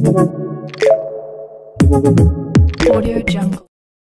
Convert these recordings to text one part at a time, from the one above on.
Audio Jungle.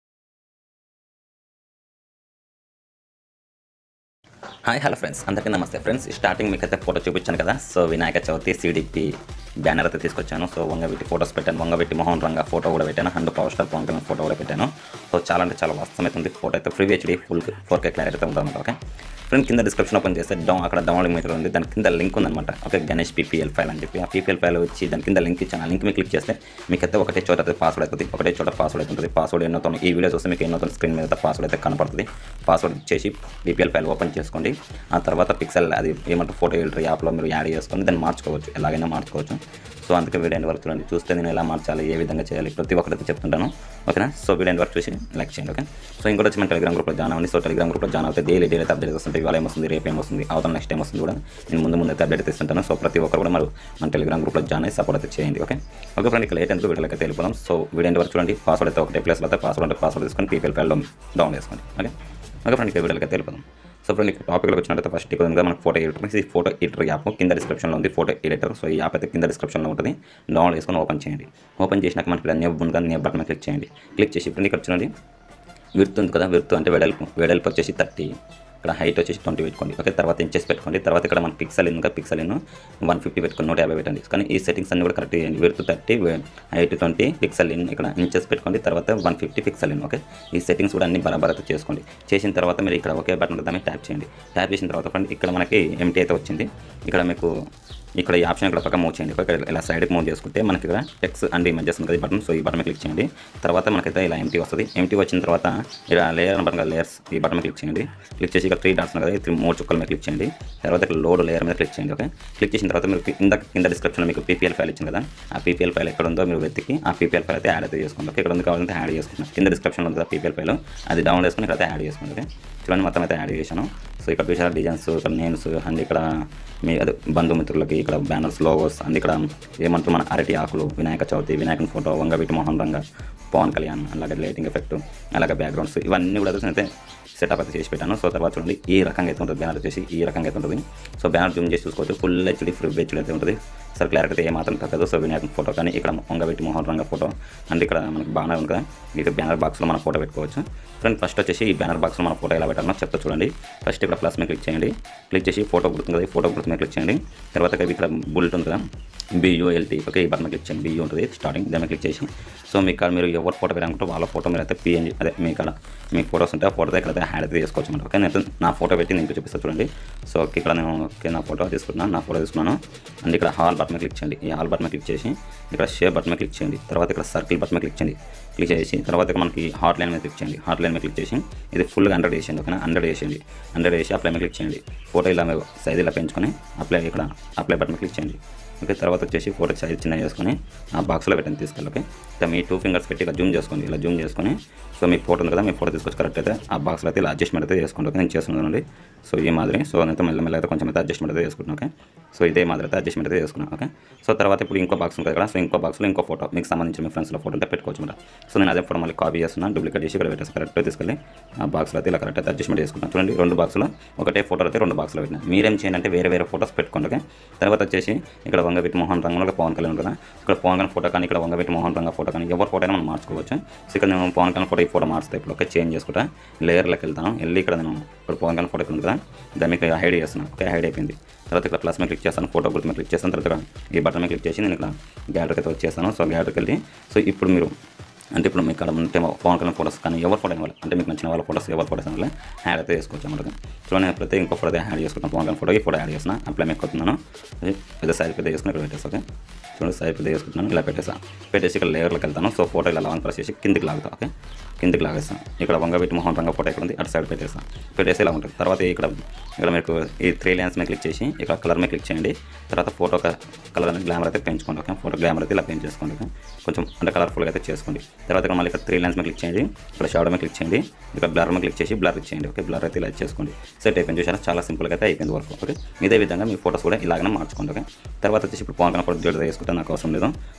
Hi hello friends అందరికీ నమస్తే friends starting మీకు అయితే ఫోటో చూపించాను కదా so Vinayaka Chavithi CDP banner అయితే తీసుకొచ్చాను సో వంగబెట్టి ఫోటోస్ పెట్టాను వంగబెట్టి మోహన్ రంగ ఫోటో కూడా పెట్టాను and power star Pawan Kalyan photo కూడా పెట్టాను సో చాలా అంటే చాలా వాస్తవం అయితే ఉంది ఫోటో అయితే free HD full four K clarity అయితే ఉంటుంది ఓకే ఫ్రెండ్ కింద డిస్క్రిప్షన్ ఓపెన్ చేస్తే డౌన్ అక్కడ డౌన్లోడ్ మీద ఉంది దాని కింద లింక్ ఉందన్నమాట ఓకే గణేష్ పీపీఎల్ ఫైల్ అని చెప్పి ఆ పీపీఎల్ ఫైల్ వచ్చి దాని కింద లింక్ ఇచ్చాను ఆ లింక్ మీకు క్లిక్ చేస్తే మీకైతే ఒకటే చోట అయితే పాస్వర్డ్ అవుతుంది ఒకటే చోట పాస్వర్డ్ అవుతుంది పాస్వర్డ్ ఎన్నో ఈ వీడియో చూస్తే మీకు ఎన్నో స్క్రీన్ మీద పాస్వర్డ్ అయితే కనపడుతుంది పాస్వర్డ్ ఇచ్చేసి పీపీఎల్ ఫైల్ ఓపెన్ చేసుకోండి ఆ తర్వాత పిక్సెల్ అది ఏమంటారు ఫోటో ఎడిటర్ యాప్లో మీరు యాడ్ చేసుకొని దాన్ని మార్చుకోవచ్చు ఎలాగైనా మార్చుకోవచ్చు సో అందుకే వీడియో ఎండ్ వరకు చూడండి చూస్తే నేను ఎలా మార్చాలి ఏ విధంగా చేయాలి ప్రతి ఒక్కరైతే చెప్తుంటాను ఓకేనా సో వీడియో ఎండ్ వరకు చూసి లైక్ చేయండి ఓకే సో ఇంకోటి వచ్చి మన టెలిగ్రామ్ గ్రూప్లో జాయిన్ అవ్వండి సో టెలిగ్రామ్ గ్రూప్లో జాయిన్ అవుతే డైలీ డైలీ అప్డేట్ వస్తుంది ఇవాళ ఏమొస్తుంది రేపు ఏమొస్తుంది అవతల నెక్స్ట్ టైం వస్తుంది కూడా నేను ముందు ముందు అయితే అప్డేట్ ఇస్తుంటాను సో ప్రతి ఒక్కరు కూడా మరి మన టెలిగ్రామ్ గ్రూప్లో జాయిన్ అయ్యి సపోర్ట్ అయితే చేయండి ఓకే ఓకే ఫ్రెండ్ ఇక్కడ లేట్ ఎందుకు వీడియోకి అయితే వెళ్ళిపోదాం సో వీడియో ఎండ్ వరకు చూడండి పాస్వర్డ్ అయితే ఒకటే ప్లేస్లో అయితే పాస్వర్డ్ అంటే పాస్వర్డ్ తీసుకొని పీపీఎల్ ఫైల్ డౌన్ చేసుకోండి ఓకే ఓకే ఫ్రెండ్ ఇక్కడ వీడియోకి అయితే వెళ్ళిపోదాం సో ఫ్రెండ్ ఇక్కడ టాపిక్లో వచ్చినట్టయితే ఫస్ట్ ఇక్కడ ఉంది మనకు ఫోటో ఎడిటర్ ఈ ఫోటో ఎడిటర్ యాప్ కింద డిస్క్రిప్షన్లో ఉంది ఫోటో ఎడిటర్ సో ఈ యాప్ అయితే కింద డిస్క్రిప్షన్లో ఉంటుంది డౌన్లోడ్ చేసుకొని ఓపెన్ చేయండి ఓపెన్ చేసినాక మనకి ఇక్కడ నేబ్ ఉంది నేబ్ బటన్ క్లిక్ చేయండి క్లిక్ చేసి ఇప్పుడు ఇక్కడ చూడండి విడుతు ఉంది కదా విడుతు అంటే వెడల్పు వెడల్పు వచ్చేసి థర్టీ ఇక్కడ హైట్ వచ్చేసి ట్వంటీ పెట్టుకోండి ఓకే తర్వాత ఇంచెస్ పెట్టుకోండి తర్వాత ఇక్కడ మన పిక్సెల్ ఇంకా పిక్సెల్ ఇన్ వన్ ఫిఫ్టీ పెట్టుకుని నూట యాభై పెట్టండి కానీ ఈ సెట్టింగ్స్ అన్ని కూడా కరెక్ట్ చేయండి width thirty height twenty pixel in ఇక్కడ ఇంచెస్ పెట్టుకోండి తర్వాత one fifty pixel in okay ఈ సెట్టింగ్స్ కూడా అన్ని బరాబర్ అయితే చేసుకోండి చేసిన తర్వాత మీరు ఇక్కడ ఒకే బటన్ దాన్ని ట్యాప్ చేయండి ట్యాప్ చేసిన తర్వాత ఫ్రెండ్ ఇక్కడ మనకి ఎంటీ అయితే వచ్చింది ఇక్కడ మీకు ఇక్కడ ఈ ఆప్షన్ ఇక్కడ పక్క మూవ్ చేయండి ఇక్కడ ఇలా సైడ్కి మూవ్ చేసుకుంటే మనకి ఇక్కడ టెక్స్ అండ్ ఇమేజెస్ ఉంది బటన్ సో ఈ బటన్ క్లిక్ చేయండి తర్వాత మనకైతే ఇలా ఎంటీ వస్తుంది ఎంటీ వచ్చిన తర్వాత ఇలా లేయర్ బటన్ కదా లేయర్స్ ఈ బటన్ క్లిక్ చేయండి క్లిక్ చేసి ఇక్కడ త్రీ డాట్స్ కదా ఈ త్రీ మూడు చుక్కల మీద క్లిక్ చేయండి తర్వాత ఇక్కడ లోడ్ లేయర్ మీద క్లిక్ చేయండి ఓకే క్లిక్ చేసిన తర్వాత మీరు కింద కింద డిస్క్రిప్షన్లో మీకు పీపీఎల్ ఫైల్ ఇచ్చింది కదా ఆ పీపీఎల్ ఫైల్ ఎక్కడ ఉందో మీరు వెతికి ఆ పీపీఎల్ ఫైల్ అయితే యాడ్ అయితే చేసుకోండి ఓకే ఇక్కడ ఉంది కావాలంటే యాడ్ చేసుకుంటాం కింద డిస్క్రిప్షన్లో ఉంది పీపీఎల్ ఫైల్ అది డౌన్లోడ్ చేసుకుని ఇక్కడ అయితే యాడ్ చేసుకోండి ఓకే చూడండి మొత్తం అయితే యాడ్ చేశాను సో ఇక్కడ చూసారా డిజైన్స్ ఇక్కడ నేమ్స్ అండ్ ఇక్కడ మీ అదే బంధుమిత్రులకి ఇక్కడ బ్యానర్స్ లోగోస్ అండ్ ఇక్కడ ఏమంటారు మన అరటి ఆకులు వినాయక చవితి వినాయకుని ఫోటో వంగవీటి మోహన్ రంగ పవన్ కళ్యాణ్ అలాగే లైటింగ్ ఎఫెక్ట్ అలాగే బ్యాక్గ్రౌండ్స్ ఇవన్నీ కూడా అయితే సెటప్ అయితే చేసి పెట్టాను సో తర్వాత చూడండి ఈ రకంగా అయితే ఉంటుంది బ్యానర్ వచ్చేసి ఈ రకంగా అయితే ఉంటుంది సో బ్యానర్ జూమ్ చేసి చూసుకోవచ్చు ఫుల్ హెచ్డి ఫుల్ హెచ్డి అయితే ఉంటుంది సార్ క్లారిటీ అయితే ఏమాత్రం తగ్గదు సో వినాయకుని ఫోటో కానీ ఇక్కడ వంగవీటి మోహన్ రంగ ఫోటో అండ్ ఇక్కడ మనకి బాగా ఉంది కదా ఇది బ్యానర్ బాక్స్లో మన ఫోటో పెట్టుకోవచ్చు ఫ్రెండ్ ఫస్ట్ వచ్చేసి ఈ బ్యానర్ బాక్స్లో మన ఫోటో ఎలా పెట్టాలో చెప్తా చూడండి ఫస్ట్ ఇక్కడ ప్లస్ మీద క్లిక్ చేయండి క్లిక్ చేసి ఫోటో గుర్తుంది కదా ఈ ఫోటో గుర్తు మీద క్లిక్ చేయండి తర్వాత ఇక్కడ బుల్లెట్ ఉంది కదా బియూఎల్టీ ఓకే ఈ బటన్ క్లిక్ చేయండి బియూ ఉంటుంది స్టార్టింగ్ దాని మీద క్లిక్ చేసి సో మీ కాడ మీరు ఎవరు ఫోటో పెట్టాలంటే వాళ్ళ ఫోటో మీరు అయితే పిఎన్జీ అదే మీ కాడ మీ ఫోటోస్ ఉంటే ఆ ఫోటో ఇక్కడ అయితే హ్యాడ్ అయితే చేసుకోవచ్చు అనమాట ఓకే నేను నా ఫోటో పెట్టి నేను చూపిస్తాను చూడండి సో ఇక్కడ నేను ఓకే నా ఫోటో తీసుకున్నాను నా ఫోటో తీసుకున్నాను అండ్ ఇక్కడ హాల్ బటన్ క్లిక్ చేయండి ఈ హాల్ బటన్ క్లిక్ చేసి ఇక్కడ షేర్ బటన్ క్లిక్ చేయండి తర్వాత ఇక్కడ సర్కిల్ బటన్ క్లిక్ చేయండి క్లిక్ చేసి తర్వాత ఇక్కడ మనకి హాట్ లైన్ మీద క్లిక్ చేయండి హాట్ లైన్ మీద క్లిక్ చేసి ఇది ఫుల్గా హండ్రెడ్ వేసేయండి ఓకేనా హండ్రెడ్ వేసేయండి హండ్రెడ్ వేసి అప్లై మీద క్లిక్ చేయండి ఫోటో ఇలా సైజ్ ఇలా పెంచుకొని అప్లై ఇక్కడ అప్లై బటన్ క్లిక్ చేయండి ఓకే తర్వాత వచ్చేసి ఫోటో సైజ్ చిన్న చేసుకొని ఆ బాక్స్లో పెట్టండి తీసుకెళ్ళి ఓకే ఇక మీ టూ ఫింగర్స్ పెట్టి ఇలా జూమ్ చేసుకోండి ఇలా జూమ్ చేసుకొని సో మీ ఫోటో ఉంది కదా మీ ఫోటో తీసుకొచ్చి కరెక్ట్ అయితే ఆ బాక్స్లో అయితే ఇలా అడ్జస్ట్మెంట్ అయితే చేసుకోండి ఓకే నేను చేస్తున్నానండి సో ఈ మాదిరి సో అయితే మెల్ల మెల్ల అయితే కొంచెం అయితే అడ్జస్ట్మెంట్ అయితే చేసుకుంటున్నాను ఓకే సో ఇదే మాదిరి అయితే అడ్జస్ట్మెంట్ అయితే చేసుకున్నాను ఓకే సో తర్వాత ఇప్పుడు ఇంకో బాక్స్ ఉంటుంది కదా సో ఇంకో బాక్స్లో ఇంకో ఫోటో మీకు సంబంధించిన మీ ఫ్రెండ్స్లో ఫోటో ఉంటే పెట్టుకోవచ్చు అనమాట సో నేను అదే ఫోటో మళ్ళీ కాపీ చేస్తున్నాను డూప్లికేట్ చేసి ఇక్కడ పెట్టేసి కరెక్ట్ తీసుకెళ్ళి ఆ బాక్స్లో అయితే ఇలా కరెక్ట్ అయితే అడ్జస్ట్మెంట్ చేసుకుంటాను చూడండి రెండు బాక్స్లో ఒకటే ఫోటో అయితే రెండు బాక్స్లో పెట్టిన మీరేం చేయండి అంటే వేరే వేరే ఫోటోస్ పెట్టుకోండి ఓకే తర్వాత వచ్చేసి ఇక్కడ వంగవీటి మోహన్ రంగంలో పవన్ కళ్యాణ్ కదా ఇక్కడ పవన్ కళ్యాణ్ ఫోటో కానీ ఇక్కడ వంగవీటి మోహన్ రంగ ఫోటో కానీ ఎవరి ఫోటో అయినా మనం మార్చుకోవచ్చు సో ఇక్కడ నేను పవన్ కళ్యాణ్ ఫోటో ఈ ఫోటో మార్చుతా ఇప్పుడు ఓకే చేంజ్ చేసుకుంటా లేయర్లోకి వెళ్తాను వెళ్ళి ఇక్కడ నేను ఇప్పుడు పవన్ కళ్యాణ్ ఫోటో ఇక్కడ ఉంది కదా దాన్ని మీకు హైడ్ చేస్తున్నాను ఓకే హైడ్ అయిపోయింది తర్వాత ఇక్కడ ప్లస్ మీద క్లిక్ చేస్తాను ఫోటో గుర్తు మీద క్లిక్ చేస్తాను తర్వాత ఇక్కడ ఈ బటన్ మీద క్లిక్ చేసి నేను ఇక్కడ గ్యాలరీకి అయితే వచ్చేస్తాను సో గ్యాలరీకి వెళ్ళి సో ఇప్పుడు మీరు అంటే ఇప్పుడు మీకు ఇక్కడ ఉంటే పవన్ కళ్యాణ్ ఫోటోస్ కానీ ఎవరు ఫోటో వాళ్ళు అంటే మీకు నచ్చిన వాళ్ళ ఫోటోస్ ఎవరు ఫోటోస్ వల్ల యాడ్ అయితే చేసుకోవచ్చు అన్నమాట చూడండి నేను ప్రతి ఇంకో ఫోటో అయితే యాడ్ చేసుకుంటాను పవన్ కళ్యాణ్ ఫోటో ఈ ఫోటో యాడ్ చేసిన అప్లై మీకు కొడుతున్నాను పెద్ద సైజ్ పెద్ద చేసుకుని ఇక్కడ పెట్టేసి ఓకే చూడండి సైజ్ పెద్ద చేసుకుంటున్నాను ఇలా పెట్టేసా పెట్టేసి ఇక్కడ లేయర్లోకి వెళ్తాను సో ఫోటో ఇలా లాంగ్ ప్రెస్ చేసి కిందికి లాగుతా ఓకే కిందికి లాగేస్తాను ఇక్కడ వంగబెట్టి మొహం రంగ ఫోటో ఇక్కడ ఉంది అటు సైడ్ పెట్టేస్తాను పెట్టేసి ఇలా ఉంటుంది తర్వాత ఇక్కడ ఇక్కడ మీకు ఈ త్రీ లైన్స్ మీద క్లిక్ చేసి ఇక్కడ కలర్ మీద క్లిక్ చేయండి తర్వాత ఫోటో కలర్ అనేది గ్లామర్ అయితే పెంచుకోండి ఓకే ఫోటో గ్లామర్ అయితే ఇలా పెంచేసుకోండి ఓకే కొంచెం అంటే కలర్ఫుల్గా అయితే చేసుకోండి తర్వాత ఇక్కడ మళ్ళీ ఇక్కడ త్రీ లైన్స్ మీద క్లిక్ చేయండి ఇక్కడ షాడో మీద క్లిక్ చేయండి ఇక్కడ బ్లర్ మీద క్లిక్ చేసి బ్లర్ ఇచ్చేయండి ఓకే బ్లర్ అయితే ఇలా చేసుకోండి సెట్ అయిపోయింది చూసారా చాలా సింపుల్గా అయితే అయిపోయింది వర్క్ ఓకే ఇదే విధంగా మీ ఫోటోస్ కూడా ఇలాగనే మార్చుకోండి ఓకే తర్వాత వచ్చేసి ఇప్పుడు పవన్ కన్నా ఫోటో జోడి వేసుకుంటే నాకు అవసరం లేదు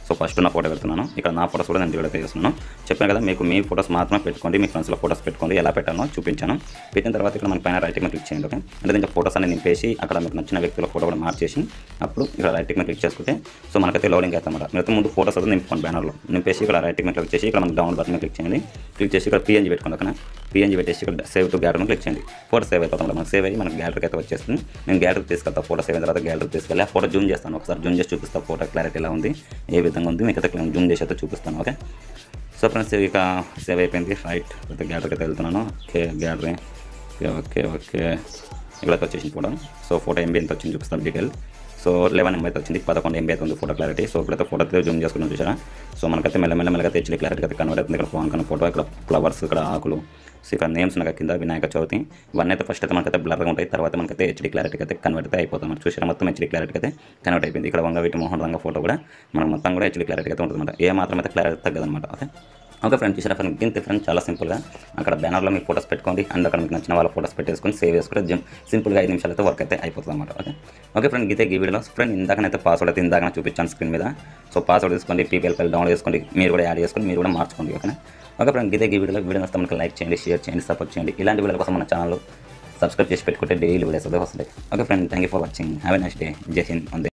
సో ఫస్ట్ నా ఫోటో పెడుతున్నాను ఇక్కడ నా ఫోటోస్ కూడా నేను డివైడ్ అయితే చేస్తున్నాను చెప్పాను కదా మీకు మీ ఫోటోస్ మాత్రమే పెట్టుకోండి మీ ఫ్రెండ్స్లో ఫోటోస్ పెట్టుకోండి ఎలా పెట్టాలో చూపించాను పెట్టిన తర్వాత ఇక్కడ మన పైన రైట్ మీద క్లిక్ చేయండి ఓకే అంటే దీంట్లో ఫోటోస్ అన్ని నింపేసి అక్కడ మీకు నచ్చిన వ్యక్తుల ఫోటో కూడా మార్చేసి అప్పుడు ఇక్కడ రైట్ మీద క్లిక్ చేసుకుంటే సో మనకైతే లోడింగ్ అవుతుంది అనమాట మీరు ముందు ఫోటోస్ అయితే నింపుకోండి బ్యానర్లో నింపేసి ఇక్కడ రైట్ మీద క్లిక్ చేసి ఇక్కడ మనకి డౌన్ బటన్ మీద క్లిక్ చేయండి క్లిక్ చేసి ఇక్కడ పిఎన్జీ పెట్టుకోండి ఓకేనా పిఎన్జీ పెట్టేసి ఇక్కడ సేవ్ టు గ్యాలరీ క్లిక్ చేయండి ఫోటో సేవ్ అయిపోతాం మనకు సేవ్ అయ్యి మనకి గ్యాలరీకి అయితే వచ్చేస్తుంది నేను గ్యాలరీ తీసుకెళ్తాను ఫోటో సేవ్ అయిన తర్వాత గ్యాలరీ తీసుకెళ్ళి ఆ ఫోటో జూమ్ చేస్తాను ఒకసారి జూమ్ చేసి చూపిస్తాను ఫోటో క్లారిటీ ఎలా ఉంది ఏ విధంగా ఉంది మీకు అయితే జూమ్ చేసి అయితే చూపిస్తాను ఓకే సో ఫ్రెండ్స్ ఇక సేవ్ అయిపోయింది రైట్ అయితే గ్యాలరీకి అయితే వెళ్తున్నాను okay gallery okay okay okay ఇక్కడ వచ్చేసింది ఫోటో సో ఫోటో ఎంబీ ఎంత వచ్చింది చూపిస్తాను డీటెయిల్ సో లెవెన్ ఎంబీ అయితే వచ్చింది పదకొండు ఎంబీ అయితే ఉంది ఫోటో క్లారిటీ సో ఇప్పుడైతే ఫోటో అయితే జూమ్ చేసుకుని చూసారా సో మనకైతే మెల్లమెల్ల మెల్లగా హెచ్డీ క్లారిటీ అయితే కన్వర్ట్ అవుతుంది ఇక్కడ ఫోన్ కన్నా ఫోటో ఇక్కడ ఫ్లవర్స్ ఇక్కడ ఆకులు సో ఇక్కడ నేమ్స్ నాకు కింద వినాయక చవితి ఇవన్నీ అయితే ఫస్ట్ అయితే మనకైతే బ్లర్గా ఉంటాయి తర్వాత మనకైతే హెచ్డీ క్లారిటీకి అయితే కన్వర్ట్ అయితే అయిపోతాం మనం చూసారా మొత్తం హెచ్డీ క్లారిటీకి అయితే కన్వర్ట్ అయిపోయింది ఇక్కడ వంగ వీటి మోహన్ రంగ ఫోటో కూడా మనకు మొత్తం కూడా హెచ్డీ క్లారిటీ అయితే ఉంటుంది ఏ మాత్రం అయితే క్లారిటీ తగ్గదనమాట ఓకే ఓకే ఫ్రెండ్ చూసారా ఫ్రెండ్ ఇంత ఫ్రెండ్ చాలా సింపుల్గా అక్కడ బ్యానర్లో మీ ఫోటోస్ పెట్టుకోండి అండ్ అక్కడ మీకు నచ్చిన వాళ్ళ ఫోటోస్ పెట్టేసుకొని సేవ్ చేసుకుంటే జిమ్ సింపుల్గా ఐదు నిమిషాలు అయితే వర్క్ అయితే అయిపోతుంది అనమాట ఓకే ఓకే ఫ్రెండ్ ఇదే ఈ వీడియోలో ఫ్రెండ్ ఇందాకనైతే పాస్వర్డ్ అయితే ఇందాక చూపించాను స్క్రీన్ మీద సో పాస్వర్డ్ తీసుకోండి పీపీఎల్ డౌన్లోడ్ చేసుకోండి మీరు కూడా యాడ్ చేసుకొని మీరు కూడా మార్చుకోండి ఓకేనా ఓకే ఫ్రెండ్ ఇదే ఈ వీడియోలో వీడియో వస్తే మనకి లైక్ చేయండి షేర్ చేయండి సపోర్ట్ చేయండి ఇలాంటి వీడియోల కోసం మన ఛానల్ సబ్స్క్రైబ్ చేసి పెట్టుకుంటే డైలీ వీడియోస్ అయితే వస్తాయి okay friend thank you for watching have a next day జై హింద్ వందే